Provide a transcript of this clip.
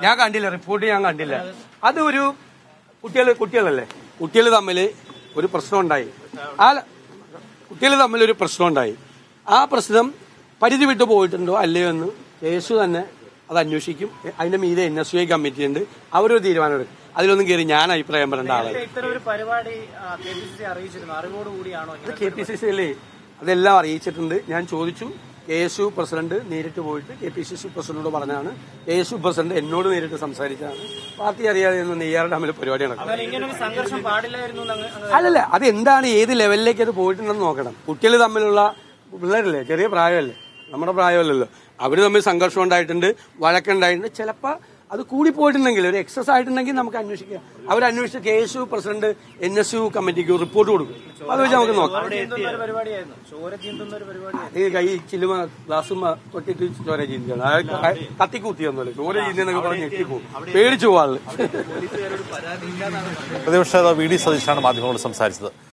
ഞാൻ കണ്ടില്ല റിപ്പോർട്ട് ഞാൻ കണ്ടില്ല അത് ഒരു കുട്ടികൾ കുട്ടികളല്ലേ കുട്ടികൾ തമ്മിൽ ഒരു പ്രശ്നം ഉണ്ടായി ആ കുട്ടികൾ തമ്മിൽ ഒരു പ്രശ്നം ഉണ്ടായി ആ പ്രശ്നം പരിധി വിട്ടു പോയിട്ടുണ്ടോ അല്ലയോ എന്ന് യേശു തന്നെ അത് അന്വേഷിക്കും അതിന്റെ മീതെ N S U I committee ഉണ്ട് അവരൊരു തീരുമാനം എടുക്കും അതിലൊന്നും കയറി ഞാൻ അഭിപ്രായം പറയേണ്ട ആളാണ് ഇത്തരം ഒരു പരിപാടി കെ പി സി സി അറിയിച്ചിരുന്നു അറിവോടുകൂടിയാണോ ഇങ്ങനെ കെ പി സി സി അല്ലേ അതെല്ലാം അറിയിച്ചിട്ടുണ്ട് ഞാൻ ചോദിച്ചു കെ എസ് യു പ്രസിഡന്റ് നേരിട്ട് പോയിട്ട് കെ പി സി സി പ്രസിഡന്റിനോട് പറഞ്ഞാണ് കെ എസ് യു പ്രസിഡന്റ് എന്നോട് നേരിട്ട് സംസാരിച്ചതാണ് പാർട്ടി അറിയാതെ ഒന്നും നെയ്യാറുടെ തമ്മിൽ പരിപാടി നടക്കുന്നത് എന്നാൽ ഇങ്ങനൊരു സംഘർഷം പാടില്ലായിരുന്നു എന്ന് അങ്ങ് അങ്ങ് അല്ലല്ല അത് എന്താണ് ഏത് ലെവലിലേക്ക് അത് പോയിട്ടുണ്ടെന്ന് നോക്കണം കുട്ടികൾ തമ്മിലുള്ള പിള്ളേരല്ലേ ചെറിയ പ്രായമല്ലേ നമ്മുടെ പ്രായമല്ലല്ലോ അവർ തമ്മിൽ സംഘർഷം ഉണ്ടായിട്ടുണ്ട് വഴക്കുണ്ടായിട്ടുണ്ട് ചിലപ്പോൾ അത് കൂടിപ്പോയിട്ടുണ്ടെങ്കിൽ ഒരു എക്സസ് ആയിട്ടുണ്ടെങ്കിൽ നമുക്ക് അന്വേഷിക്കാം അവരന്വേഷിച്ച് K S U president N S U കമ്മിറ്റിക്ക് റിപ്പോർട്ട് കൊടുക്കും അത് വെച്ച് നമുക്ക് നോക്കാം ചോര ചീന്തുന്ന ഒരു പരിപാടിയായിരുന്നു ചോര ചീന്തുന്ന ഒരു പരിപാടിയായിരുന്നു ഈ കൈ ചില്ലുമ ഗ്ലാസും തൊട്ടിട്ട് ചോര ചീന്തിയാണ് അത് കത്തിക്കൂത്തിയൊന്നുമല്ല ചോര ചീന്തിയെന്നൊക്കെ പറഞ്ഞ് ഞെട്ടിപ്പോവും പേടിച്ചു പോവാള് പ്രതിപക്ഷ നേതാവ് വി ഡി സതീശാണ് മാധ്യമങ്ങളോട് സംസാരിച്ചത്